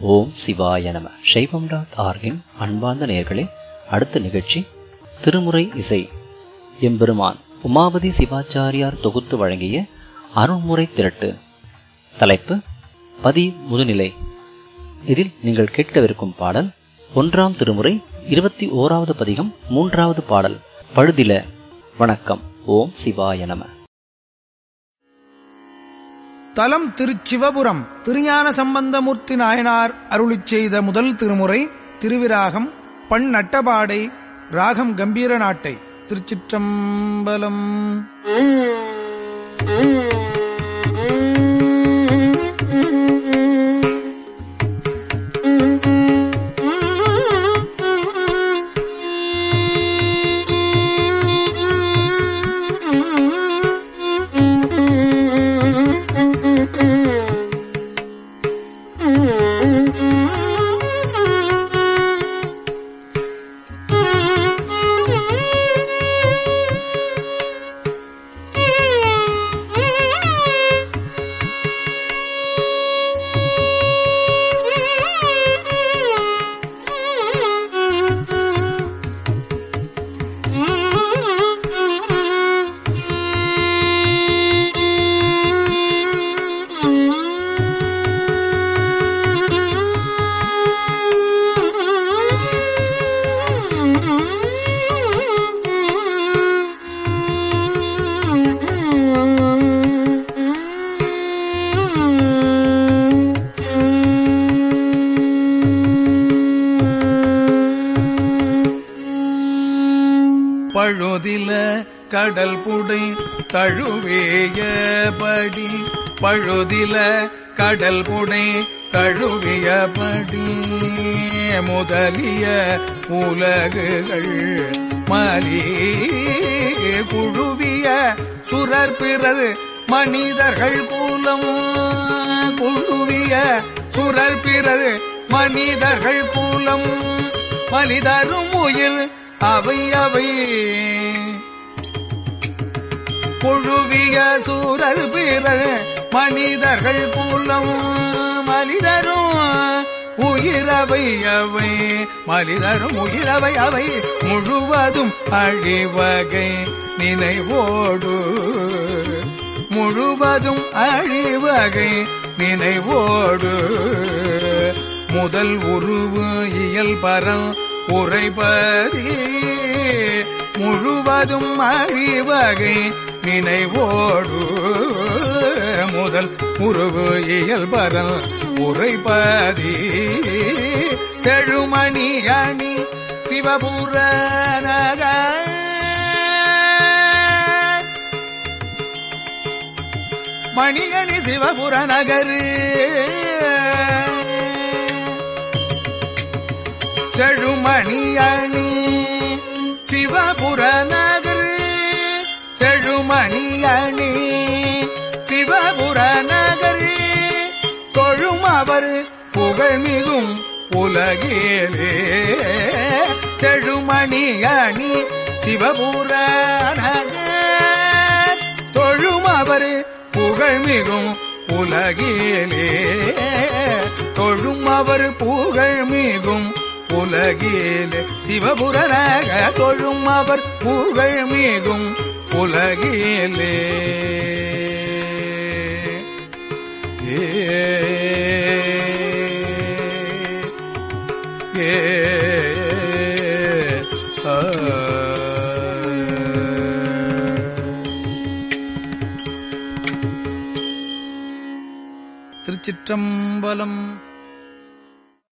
ஓம் சிவாய நம சைவம் டாட் ஆர்கின் அன்பார்ந்த நேயர்களே அடுத்த நிகழ்ச்சி திருமுறை இசை எம்பெருமான் உமாபதி சிவாச்சாரியார் தொகுத்து வழங்கிய அருண்முறை திரட்டு தலைப்பு பதி முதுநிலை இதில் நீங்கள் கேட்கவிருக்கும் பாடல் ஒன்றாம் திருமுறை இருபத்தி ஓராவது பதிகம் மூன்றாவது பாடல் பழுதில வணக்கம் ஓம் சிவாய நம தலம் திருச்சிவபுரம் திருஞான சம்பந்தமூர்த்தி நாயனார் அருளிச் செய்த முதல் திருமுறை திருவிராகம் பண் நட்டபாடை ராகம் கம்பீர நாட்டை திருச்சிற்றம்பலம் பழுதில கடல் புடை தழுவேயபடி பழுதில கடல் புடை தழுவியபடி முதலிய உலகுகள் மலி குழுவிய சுரர் பிறர் மனிதர்கள் கூலம் குழுவிய சுரர் பிறர் மனிதர்கள் கூலம் மலிதரும் உயிர் அவை அவை புழுவிய சூரர் பிறர் மனிதர்கள் கூலம் மனிதரும் உயிரவை அவை மனிதரும் உயிரவை அவை முழுவதும் அழிவகை நினைவோடு முழுவதும் அழிவகை நினைவோடு முதல் உருவு இயல் பரம் உரைபதி முழுவதும் அழிவகை நினைவோடு முதல் உருவு இயல் பரம் உரைபதி செழுமணி அணி சிவபுர மணியணி சிவபுர நகரு செழுமணி அணி சிவபுர நகர் செழுமணி அணி சிவபுர நகர் தொழும் அவர் புகழ்மிகும் உலகிலே செழுமணி அணி சிவபுர நகர் தொழும் அவர் புகழ்மிகும் உலகிலே தொழும் அவர் புகழ்மிகும் உலகிலே சிவபுரனாக தொழும் அவர் புகழ் மிகும் உலகிலே ஏ ஏ ஆ. திருச்சிற்றம்பலம்